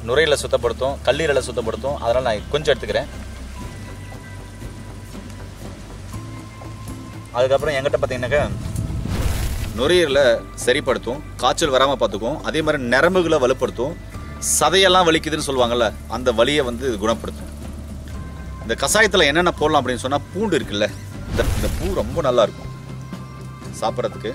நுரையீரலை சுத்தப்படுத்தும் கல்லீரலை சுத்தப்படுத்தும் அதனால் நான் கொஞ்சம் எடுத்துக்கிறேன் அதுக்கப்புறம் என்கிட்ட பார்த்தீங்கன்னாக்கா நுரையீரலை சரிப்படுத்தும் காய்ச்சல் வராமல் பார்த்துக்கும் அதே மாதிரி நரம்புகளை வலுப்படுத்தும் சதையெல்லாம் வலிக்குதுன்னு சொல்லுவாங்கல்ல அந்த வலியை வந்து இது குணப்படுத்தும் இந்த கஷாயத்தில் என்னென்ன போடலாம் அப்படின்னு சொன்னால் பூண்டு இருக்குல்ல இந்த இந்த பூ ரொம்ப நல்லா இருக்கும் சாப்பிட்றதுக்கு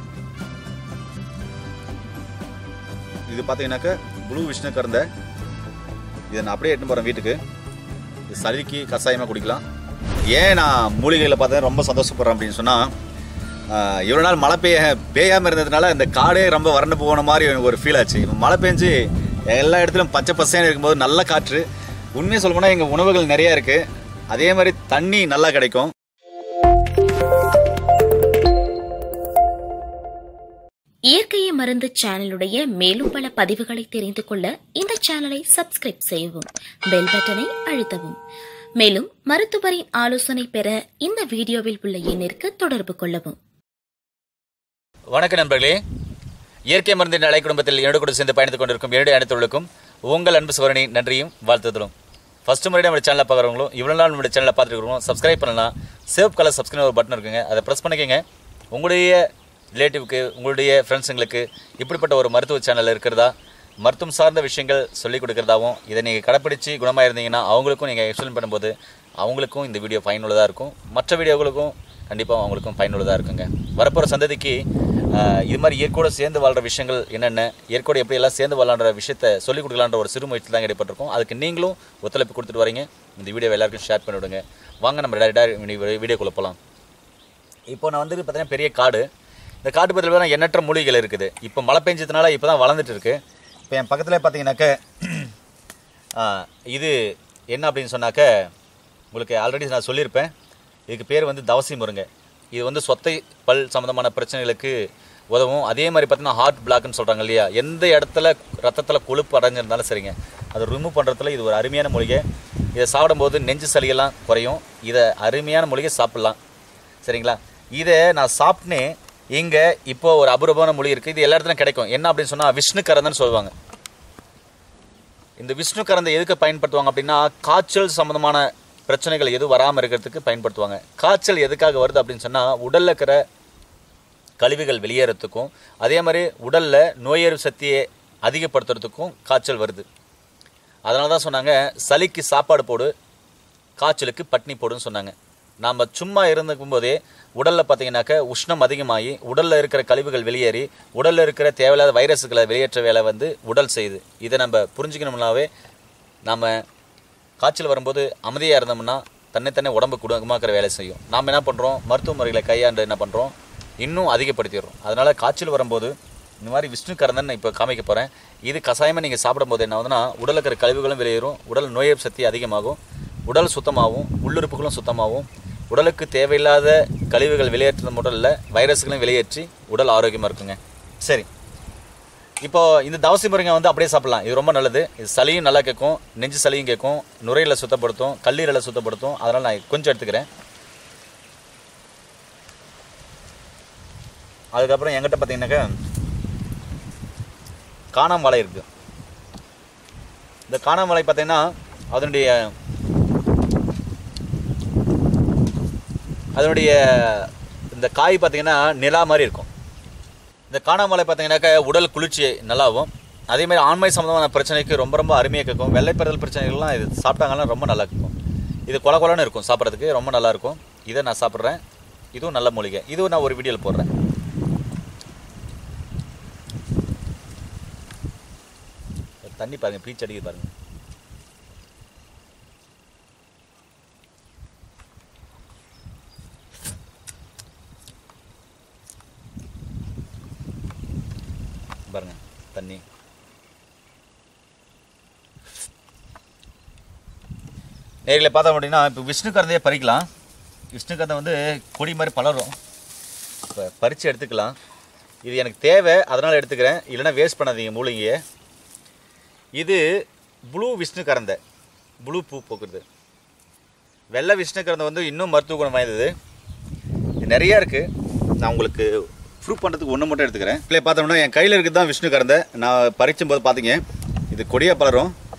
இது பார்த்தீங்கன்னாக்கா ப்ளூ விஷ்ணு கறந்த இதை நான் அப்படியே எடுத்துன்னு போகிறேன் வீட்டுக்கு இது சளிக்கு கஷாயமாக குடிக்கலாம் ஏன் நான் மூலிகையில் பார்த்தா ரொம்ப சந்தோஷப்படுறேன் அப்படின்னு சொன்னால் இவ்வளோ நாள் மழை பெய்ய பெய்யாமல் இருந்ததுனால இந்த காடே ரொம்ப வறண்டு போன மாதிரி எனக்கு ஒரு ஃபீல் ஆச்சு இப்ப மழை பெஞ்சு எல்லா இடத்துலையும் பச்சை பசையாக இருக்கும்போது நல்ல காற்று உண்மையை சொல்ல போனால் எங்கள் உணவுகள் நிறையா இருக்குது அதே மாதிரி தண்ணி நல்லா கிடைக்கும் இயற்கையை மருந்து சேனலுடைய மேலும் பல பதிவுகளை தெரிந்து கொள்ள இந்த சேனலை சப்ஸ்கிரைப் செய்யவும் பெல் பட்டனை அழுத்தவும் மேலும் மருத்துவரின் ஆலோசனை பெற இந்த வீடியோவில் உள்ள எண்ணிற்கு தொடர்பு கொள்ளவும் வணக்கம் நண்பர்களே இயற்கை மருந்தின் அலை குடும்பத்தில் என்னோடு கூட சேர்ந்து பயணித்துக் கொண்டிருக்கும் என்னுடைய அனைத்துகளுக்கும் உங்கள் அன்பு சுவரணி நன்றியும் வாழ்த்துதலும் ஃபர்ஸ்ட் முறையாக நம்ம சேனலை பார்க்குறவங்களும் இவ்வளோ நாள் நம்மளுடைய சேனலை பார்த்துருக்கிறோம் சப்ஸ்கிரைப் பண்ணலாம் சேவ் கலர் சப்ஸ்கிரைப் ஒரு பட்டன் இருக்குங்க அதை ப்ரெஸ் பண்ணிக்கங்க உங்களுடைய ரிலேட்டிவ்க்கு உங்களுடைய ஃப்ரெண்ட்ஸுங்களுக்கு இப்படிப்பட்ட ஒரு மருத்துவ சேனல் இருக்கிறதா மருத்துவம் சார்ந்த விஷயங்கள் சொல்லிக் கொடுக்கறதாவும் இதை நீங்கள் கடைப்பிடிச்சு குணமாக இருந்தீங்கன்னா அவங்களுக்கும் நீங்கள் எக்ஸ்பிளைன் பண்ணும்போது அவங்களுக்கும் இந்த வீடியோ பயனுள்ளதாக இருக்கும் மற்ற வீடியோகளுக்கும் கண்டிப்பாக அவங்களுக்கும் பயனுள்ளதாக இருக்குங்க வரப்போகிற சந்ததிக்கு ஆஹ், இது மாதிரி இயற்கையோட சேர்ந்து வாழ்கிற விஷயங்கள் என்னென்ன இயற்கையோட எப்படி எல்லாம் சேர்ந்து வாழன்ற விஷயத்தை சொல்லிக் கொடுக்கலான்ற ஒரு சிறு முயற்சி தான் ஈடுபட்டிருக்கோம் அதுக்கு நீங்களும் ஒத்துழைப்பு கொடுத்துட்டு வரீங்க இந்த வீடியோவை எல்லாருக்கும் ஷேர் பண்ணி விடுங்க வாங்க நம்ம டேரெக்டாக வீடியோக்குள்ளே போகலாம் இப்போ நான் வந்து பார்த்தீங்கன்னா பெரிய காடு இந்த காட்டு பக்கத்தில் பார்த்தா எண்ணற்ற மூலிகைகள் இருக்குது இப்போ மழை பெஞ்சதுனால இப்போ தான் வளர்ந்துட்டு இருக்கு இப்போ என் பக்கத்தில் பார்த்தீங்கன்னாக்க ஆ, இது என்ன அப்படின்னு சொன்னாக்க உங்களுக்கு ஆல்ரெடி நான் சொல்லியிருப்பேன் இதுக்கு பேர் வந்து தவசி முருங்கை இது வந்து சொத்தை பல் சம்மந்தமான பிரச்சனைகளுக்கு உதவும் அதே மாதிரி பார்த்தீங்கன்னா ஹார்ட் பிளாக்னு சொல்கிறாங்க இல்லையா எந்த இடத்துல ரத்தத்தில் கொழுப்பு அடைஞ்சிருந்தாலும் சரிங்க அதை ரிமூவ் பண்ணுறதுல இது ஒரு அருமையான மூலிகை இதை சாப்பிடும்போது நெஞ்சு சளியெல்லாம் குறையும் இதை அருமையான மூலிகை சாப்பிட்லாம் சரிங்களா இதை நான் சாப்பிட்டேன் இங்கே இப்போ ஒரு அபூர்வமான மொழி இருக்குது இது எல்லா இடத்துலையும் கிடைக்கும் என்ன அப்படின்னு சொன்னால் விஷ்ணு கரந்தன்னு சொல்லுவாங்க இந்த விஷ்ணு கரந்தை எதுக்கு பயன்படுத்துவாங்க அப்படின்னா காய்ச்சல் சம்மந்தமான பிரச்சனைகள் எதுவும் வராமல் இருக்கிறதுக்கு பயன்படுத்துவாங்க காய்ச்சல் எதுக்காக வருது அப்படின்னு சொன்னால் உடலில் இருக்கிற கழிவுகள் வெளியேறதுக்கும் அதே மாதிரி உடலில் நோய் எதிர்ப்பு சக்தியை அதிகப்படுத்துறதுக்கும் காய்ச்சல் வருது அதனால தான் சொன்னாங்க சளிக்கு சாப்பாடு போடு காய்ச்சலுக்கு பட்னி போடுன்னு சொன்னாங்க நாம் சும்மா இருந்துக்கும் போதே உடலில் பார்த்தீங்கன்னாக்க உஷ்ணம் அதிகமாகி உடலில் இருக்கிற கழிவுகள் வெளியேறி உடலில் இருக்கிற தேவையில்லாத வைரஸுகளை வெளியேற்ற வேலை வந்து உடல் செய்யுது இதை நம்ம புரிஞ்சுக்கணும்னாவே நாம் காய்ச்சல் வரும்போது அமைதியாக இருந்தோம்னா தன்னைத்தானே உடம்பு குணமாக்குற வேலை செய்யும் நாம் என்ன பண்ணுறோம் மருத்துவ முறைகளை கையாண்டு என்ன பண்ணுறோம் இன்னும் அதிகப்படுத்திடுறோம் அதனால் காய்ச்சல் வரும்போது இந்த மாதிரி விஷ்ணு கரந்தன் நான் இப்போ காமிக்க போகிறேன் இது கஷாயமாக நீங்கள் சாப்பிடும்போது என்ன ஆகுதுன்னா உடலில் இருக்கிற கழிவுகளும் வெளியேறும் உடல் நோய் எதிர்ப்பு சக்தி அதிகமாகும் உடல் சுத்தமாகும் உள்ளுறுப்புகளும் சுத்தமாகும் உடலுக்கு தேவையில்லாத கழிவுகள் வெளியேற்றுறது மட்டும் இல்லை வைரஸ்களும் வெளியேற்றி உடல் ஆரோக்கியமாக இருக்குங்க சரி இப்போ இந்த தவசி முருங்கை வந்து அப்படியே சாப்பிடலாம் இது ரொம்ப நல்லது இது சளியும் நல்லா கேட்கும் நெஞ்சு சளியும் கேட்கும் நுரையீரலை சுத்தப்படுத்தும் கல்லீரலை சுத்தப்படுத்தும் அதனால் நான் கொஞ்சம் எடுத்துக்கிறேன் அதுக்கப்புறம் என்கிட்ட பார்த்தீங்கன்னாக்கா காணாம வாழை இருக்குது இந்த காணாம வாழை பார்த்தீங்கன்னா அதனுடைய அதனுடைய இந்த காய் பார்த்தீங்கன்னா நிலா மாதிரி இருக்கும் இந்த காணாமலை பார்த்தீங்கன்னாக்கா உடல் குளிர்ச்சி நல்லாவும் அதே மாதிரி ஆண்மை சம்மந்தமான பிரச்சனைக்கு ரொம்ப ரொம்ப அருமையாக கேட்கும் வெள்ளைப்பெறல் பிரச்சனைகள்லாம் இது சாப்பிட்டாங்கன்னா ரொம்ப நல்லா இருக்கும் இது கொல கொலன்னு இருக்கும் சாப்பிட்றதுக்கு ரொம்ப நல்லா இருக்கும் இதை நான் சாப்பிட்றேன் இதுவும் நல்ல மூலிகை இதுவும் நான் ஒரு வீடியோவில் போடுறேன் தண்ணி பாருங்க பீச் அடிக்குது பாருங்க பாருங்க தண்ணி நேரில் பார்த்தோம் அப்படின்னா இப்போ விஷ்ணு கரந்தையே பறிக்கலாம் விஷ்ணு கரந்தை வந்து கொடி மாதிரி பலரும் இப்போ பறித்து எடுத்துக்கலாம் இது எனக்கு தேவை அதனால் எடுத்துக்கிறேன் இல்லைன்னா வேஸ்ட் பண்ணாதீங்க மூலிகையை இது ப்ளூ விஷ்ணு கரந்தை ப்ளூ பூ பூக்குறது வெள்ளை விஷ்ணு கரந்தை வந்து இன்னும் மருத்துவ குணம் வாய்ந்தது இது நிறையா இருக்குது நான் உங்களுக்கு ப்ரூவ் பண்ணுறதுக்கு ஒன்று மட்டும் எடுத்துக்கிறேன் இல்லை பார்த்தோம்னா என் கையில் இருக்குது தான் விஷ்ணு கரந்தை நான் பறிச்சும் போது பார்த்தீங்க இது கொடியாக பலரும்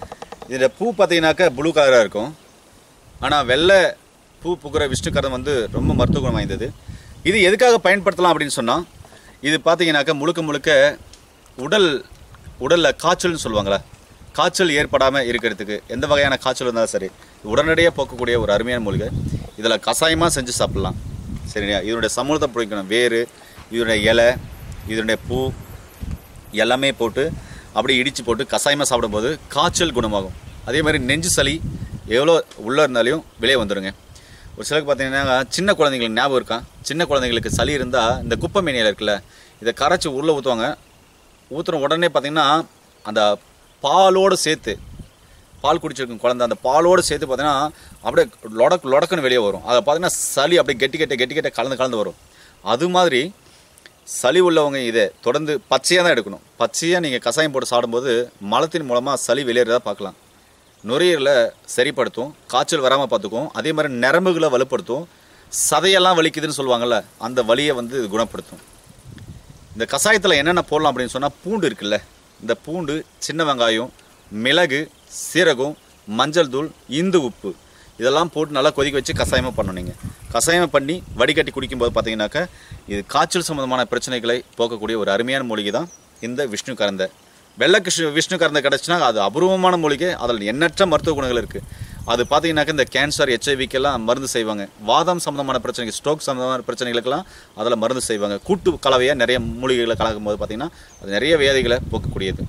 இதில் பூ பார்த்தீங்கன்னாக்கா ப்ளூ கலராக இருக்கும் ஆனால் வெள்ளை பூ பூக்கிற விஷ்ணுக்கரம் வந்து ரொம்ப மருத்துவ குணம் வாய்ந்தது இது எதுக்காக பயன்படுத்தலாம் அப்படின்னு சொன்னால் இது பார்த்தீங்கன்னாக்கா முழுக்க முழுக்க உடல் உடலில் காய்ச்சல்னு சொல்லுவாங்களே காய்ச்சல் ஏற்படாமல் இருக்கிறதுக்கு எந்த வகையான காய்ச்சல் இருந்தாலும் சரி உடனடியாக போக்கக்கூடிய ஒரு அருமையான மூலிகை இதில் கஷாயமாக செஞ்சு சாப்பிட்லாம் சரிங்களா இதனுடைய சமூகத்தை பிடிக்கணும் வேறு இதனுடைய இலை இதனுடைய பூ எல்லாமே போட்டு அப்படியே இடித்து போட்டு கஷாயமாக சாப்பிடும்போது காய்ச்சல் குணமாகும் அதே மாதிரி நெஞ்சு சளி எவ்வளோ உள்ளே இருந்தாலையும் வெளியே வந்துடுங்க ஒரு சிலருக்கு பார்த்தீங்கன்னா சின்ன குழந்தைங்களுக்கு ஞாபகம் இருக்கா சின்ன குழந்தைங்களுக்கு சளி இருந்தால் இந்த குப்பை மேனியில் இருக்குல்ல இதை கரைச்சி உள்ளே ஊற்றுவாங்க ஊற்றுன உடனே பார்த்தீங்கன்னா அந்த பாலோடு சேர்த்து பால் குடிச்சிருக்கும் குழந்தை அந்த பாலோடு சேர்த்து பார்த்தீங்கன்னா அப்படியே லொடக்கு லொடக்குன்னு வெளியே வரும் அதை பார்த்தீங்கன்னா சளி அப்படியே கெட்டி கெட்ட கெட்டி கெட்ட கலந்து கலந்து வரும் அது மாதிரி சளி உள்ளவங்க இதை தொடர்ந்து பச்சையாக தான் எடுக்கணும் பச்சையாக நீங்கள் கஷாயம் போட்டு சாப்பிடும்போது மலத்தின் மூலமாக சளி வெளியேறதா பார்க்கலாம் நுரையீரலை சரிப்படுத்தும் காய்ச்சல் வராமல் பார்த்துக்கும் அதே மாதிரி நரம்புகளை வலுப்படுத்தும் சதையெல்லாம் வலிக்குதுன்னு சொல்லுவாங்கள்ல அந்த வலியை வந்து இது குணப்படுத்தும் இந்த கஷாயத்தில் என்னென்ன போடலாம் அப்படின்னு சொன்னால் பூண்டு இருக்குல்ல இந்த பூண்டு சின்ன வெங்காயம் மிளகு சீரகம் மஞ்சள் தூள் இந்து உப்பு இதெல்லாம் போட்டு நல்லா கொதிக்க வச்சு கஷாயமாக பண்ணணும் நீங்கள் கஷாயமாக பண்ணி வடிகட்டி குடிக்கும்போது பார்த்தீங்கன்னாக்கா இது காய்ச்சல் சம்மந்தமான பிரச்சனைகளை போக்கக்கூடிய ஒரு அருமையான மூலிகை தான் இந்த விஷ்ணு கரந்த வெள்ளை கிருஷ்ண விஷ்ணு கரந்த கிடச்சுன்னா அது அபூர்வமான மூலிகை அதில் எண்ணற்ற மருத்துவ குணங்கள் இருக்குது அது பார்த்தீங்கன்னாக்கா இந்த கேன்சர் எச்ஐவிக்கெல்லாம் மருந்து செய்வாங்க வாதம் சம்மந்தமான பிரச்சனைகள் ஸ்ட்ரோக் சம்மந்தமான பிரச்சனைகளுக்கெல்லாம் அதில் மருந்து செய்வாங்க கூட்டு கலவையாக நிறைய மூலிகைகளை கலக்கும் போது பார்த்தீங்கன்னா அது நிறைய வியாதிகளை போக்கக்கூடியது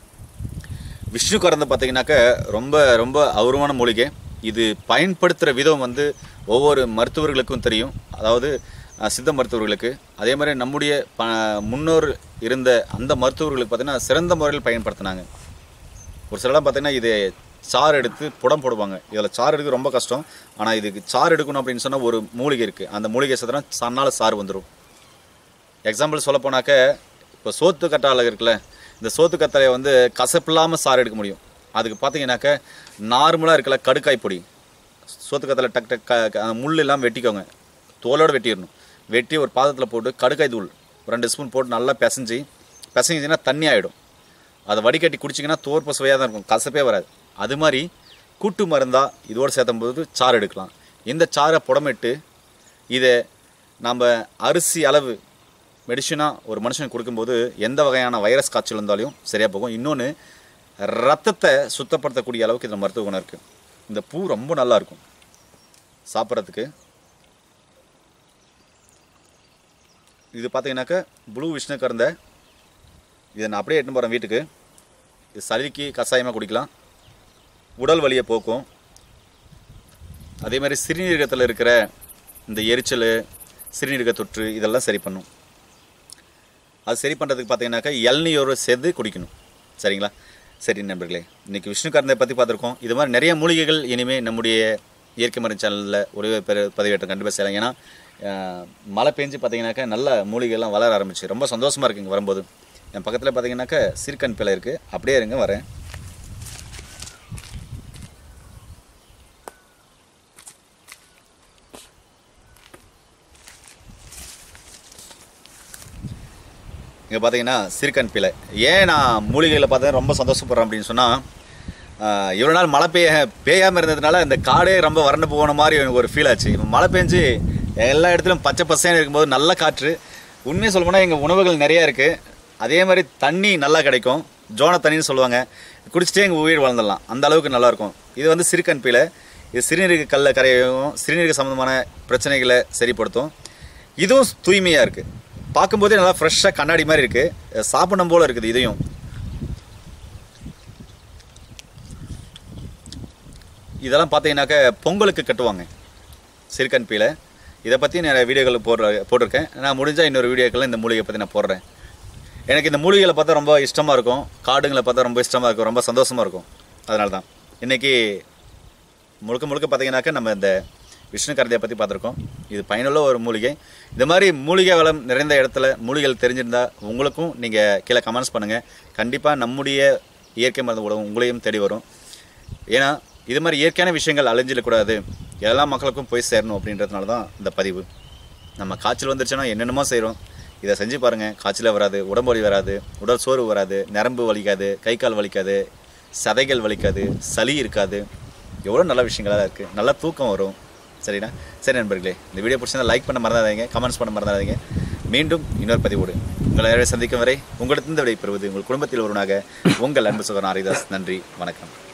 விஷ்ணு கறந்து பார்த்தீங்கன்னாக்க ரொம்ப ரொம்ப அபூர்வமான மூலிகை இது பயன்படுத்துகிற விதம் வந்து ஒவ்வொரு மருத்துவர்களுக்கும் தெரியும் அதாவது அஹ், சித்த மருத்துவர்களுக்கு அதே மாதிரி நம்முடைய ப முன்னோர் இருந்த அந்த மருத்துவர்களுக்கு பார்த்தீங்கன்னா சிறந்த முறையில் பயன்படுத்தினாங்க ஒரு சிலலாம் பார்த்தீங்கன்னா இது சாறு எடுத்து புடம் போடுவாங்க இதில் சாறு எடுக்க ரொம்ப கஷ்டம் ஆனால் இதுக்கு சாறு எடுக்கணும் அப்படின்னு சொன்னால் ஒரு மூலிகை இருக்குது அந்த மூலிகை சத்தினா சன்னால் சாறு வந்துடும் எக்ஸாம்பிள் சொல்ல போனாக்க இப்போ சோத்து கற்றாழை இருக்குல்ல இந்த சோத்து கத்தாழையை வந்து கசப்பில்லாமல் சாறு எடுக்க முடியும் அதுக்கு பார்த்தீங்கன்னாக்க நார்மலாக இருக்கல கடுக்காய் பொடி சோத்து கத்தாழை டக் டக் க- க- அந்த முள் எல்லாம் வெட்டிக்கோங்க தோலோடு வெட்டிடணும் வெட்டி ஒரு பாதத்தில் போட்டு கடுக்காய் தூள் ஒரு ரெண்டு ஸ்பூன் போட்டு நல்லா பிசைஞ்சு பிசைஞ்சிங்கன்னா தண்ணி ஆகிடும் அதை வடிகட்டி குடிச்சிங்கன்னா தோற்ப சுவையாக தான் இருக்கும் கசப்பே வராது அது மாதிரி கூட்டு மருந்தாக இதோடு சேர்த்தும் போது சாறு எடுக்கலாம் இந்த சாறை புடமிட்டு இதை நம்ம அரிசி அளவு மெடிசனாக ஒரு மனுஷனுக்கு கொடுக்கும்போது எந்த வகையான வைரஸ் காய்ச்சல் இருந்தாலும் சரியாக போகும் இன்னொன்று ரத்தத்தை சுத்தப்படுத்தக்கூடிய அளவுக்கு இதில் மருத்துவ குணம் இருக்குது இந்த பூ ரொம்ப நல்லா இருக்கும் சாப்பிட்றதுக்கு இது பார்த்தீங்கன்னாக்கா ப்ளூ விஷ்ணு கறந்த இதை நான் அப்படியே எடுத்துன்னு போகிறேன் வீட்டுக்கு இது சளிக்கு கஷாயமாக குடிக்கலாம் உடல் வலியை போக்கும் அதே மாதிரி சிறுநீரகத்தில் இருக்கிற இந்த எரிச்சல் சிறுநீரக தொற்று இதெல்லாம் சரி பண்ணும் அது சரி பண்ணுறதுக்கு பார்த்தீங்கன்னாக்கா இளநீரோடு சேர்த்து குடிக்கணும் சரிங்களா சரி நண்பர்களே இன்றைக்கி விஷ்ணு கரந்தை பற்றி பார்த்துருக்கோம் இது மாதிரி நிறைய மூலிகைகள் இனிமேல் நம்முடைய இயற்கை மருந்து சேனலில் ஒரு பெரு பதிவேற்றம் கண்டிப்பாக செய்யலாம் ஏன்னா அஹ், மழை பெஞ்சு பார்த்தீங்கன்னாக்கா நல்ல மூலிகைலாம் வளர ஆரம்பிச்சு ரொம்ப சந்தோஷமாக இருக்குங்க வரும்போது என் பக்கத்தில் பார்த்தீங்கன்னாக்கா சீர்கன் பிள்ளை இருக்குது அப்படியே இருங்க வரேன் இங்கே பார்த்தீங்கன்னா சிறுக்கன் பிள்ளை ஏன் நான் மூலிகையில் பார்த்தா ரொம்ப சந்தோஷப்படுறேன் அப்படின்னு சொன்னால் இவ்வளோ நாள் மழை பெய்ய பெய்யாமல் இருந்ததுனால இந்த காடே ரொம்ப வறண்டு போன மாதிரி எனக்கு ஒரு ஃபீல் ஆச்சு இப்போ மழை பெஞ்சு எல்லா இடத்துலையும் பச்சை பசேன்னு இருக்கும்போது நல்ல காற்று உண்மையை சொல்ல போனால் எங்கள் உணவுகள் நிறையா இருக்குது அதே மாதிரி தண்ணி நல்லா கிடைக்கும் ஜோன தண்ணின்னு சொல்லுவாங்க குடிச்சிட்டே எங்கள் உயிர் வளர்ந்துடலாம் அந்த அளவுக்கு நல்லாயிருக்கும் இது வந்து சிறுக்கன் பீலை இது சிறுநீரக கல்ல கரையும் சிறுநீரக சம்மந்தமான பிரச்சனைகளை சரிப்படுத்தும் இதுவும் தூய்மையாக இருக்குது பார்க்கும்போதே நல்லா ஃப்ரெஷ்ஷாக கண்ணாடி மாதிரி இருக்குது சாப்பிடணும் போல் இருக்குது இதையும் இதெல்லாம் பார்த்தீங்கன்னாக்க பொங்கலுக்கு கட்டுவாங்க சிறுக்கன் பீலை இதை பற்றி நிறைய வீடியோக்கள் போடுற போட்டிருக்கேன் நான் முடிஞ்சால் இன்னொரு வீடியோக்களில் இந்த மூலிகை பற்றி நான் போடுறேன் எனக்கு இந்த மூலிகைகளை பார்த்தா ரொம்ப இஷ்டமாக இருக்கும் காடுங்களை பார்த்தா ரொம்ப இஷ்டமாக இருக்கும் ரொம்ப சந்தோஷமாக இருக்கும் அதனால தான் இன்றைக்கி முழுக்க முழுக்க பார்த்தீங்கன்னாக்கா நம்ம இந்த விஷ்ணு கரதியை பற்றி பார்த்துருக்கோம் இது பயனுள்ள ஒரு மூலிகை இந்த மாதிரி மூலிகை வளம் நிறைந்த இடத்துல மூலிகைகள் தெரிஞ்சிருந்தா உங்களுக்கும் நீங்கள் கீழே கமெண்ட்ஸ் பண்ணுங்கள் கண்டிப்பாக நம்முடைய இயற்கை மருந்து உணவு உங்களையும் தேடி வரும் ஏன்னா இது மாதிரி இயற்கையான விஷயங்கள் அழிஞ்சிடக்கூடாது எல்லா மக்களுக்கும் போய் சேரணும் அப்படின்றதுனால தான் இந்த பதிவு நம்ம காய்ச்சல் வந்துருச்சுன்னா என்னென்னமோ செய்கிறோம் இதை செஞ்சு பாருங்கள் காய்ச்சலே வராது உடம்பு வலி வராது உடல் சோர்வு வராது நரம்பு வலிக்காது கை கால் வலிக்காது சதைகள் வலிக்காது சளி இருக்காது எவ்வளோ நல்ல விஷயங்களாக இருக்குது நல்லா தூக்கம் வரும் சரிண்ணா சரி நண்பர்களே இந்த வீடியோ பிடிச்சிருந்தா லைக் பண்ண மறந்துடாதீங்க கமெண்ட்ஸ் பண்ண மறந்துடாதீங்க மீண்டும் இன்னொரு பதிவோடு உங்களை நேரடியாக சந்திக்கும் வரை உங்களிடத்திலிருந்து விடைபெறுவது உங்கள் குடும்பத்தில் ஒருவனாக உங்கள் அன்பு சகோதரன் ஹரிதாஸ் நன்றி வணக்கம்